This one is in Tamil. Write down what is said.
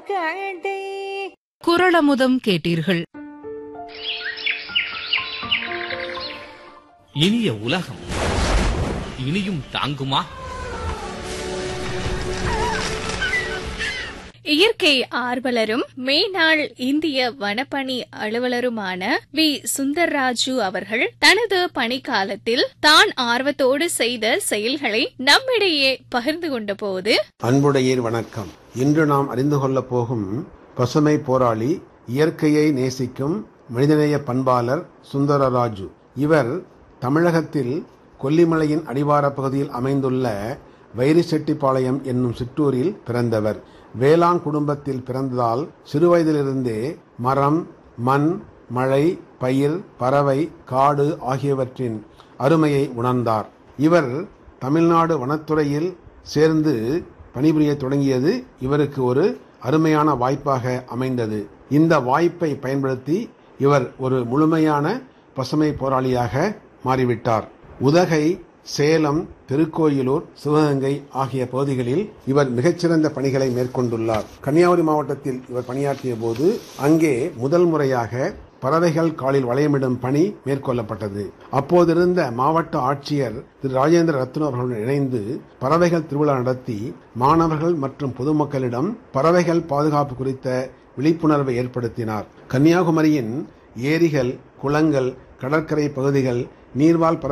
கடை குரளமுதம் கேட்டீர்கள் இனிய உலகம் இனியும் தாங்குமா இயற்கை ஆர்வலரும் மேனாள் இந்திய வனப்பணி அலுவலருமான வி சுந்தர்ராஜு அவர்கள் தனது பணிக்காலத்தில் தான் ஆர்வத்தோடு செய்த செயல்களை நம்மிடையே பகிர்ந்து கொண்ட போது அன்புடையீர் வணக்கம் இன்று நாம் அறிந்து கொள்ளப் போகும் பசுமை போராளி இயற்கையை நேசிக்கும் மனிதநேய பண்பாளர் சுந்தரராஜு இவர் தமிழகத்தில் கொல்லிமலையின் அடிவாரப் பகுதியில் அமைந்துள்ள வைரிசெட்டிப்பாளையம் என்னும் சிற்றூரில் பிறந்தவர் வேளாண் குடும்பத்தில் பிறந்ததால் சிறுவயதிலிருந்தே மரம் மண் மழை பயிர் பறவை காடு ஆகியவற்றின் அருமையை உணர்ந்தார் இவர் தமிழ்நாடு வனத்துறையில் சேர்ந்து பணிபுரிய தொடங்கியது இவருக்கு ஒரு அருமையான வாய்ப்பாக அமைந்தது இந்த வாய்ப்பை பயன்படுத்தி இவர் ஒரு முழுமையான பசுமை போராளியாக மாறிவிட்டார் உதகை சேலம் திருக்கோயிலூர் சிவகங்கை ஆகிய பகுதிகளில் இவர் மிகச்சிறந்த பணிகளை மேற்கொண்டுள்ளார் கன்னியாகுமரி மாவட்டத்தில் இவர் பணியாற்றிய போது அங்கே முதல் முறையாக பறவைகள் காலில் வளையமிடும் பணி மேற்கொள்ளப்பட்டது அப்போதிருந்த மாவட்ட ஆட்சியர் திரு ராஜேந்திர ரத்னு அவர்களுடன் இணைந்து பறவைகள் திருவிழா நடத்தி மாணவர்கள் மற்றும் பொதுமக்களிடம் பறவைகள் பாதுகாப்பு குறித்த விழிப்புணர்வை ஏற்படுத்தினார் கன்னியாகுமரியின் ஏரிகள் குளங்கள் கடற்கரை பகுதிகள் நீர்வாழ்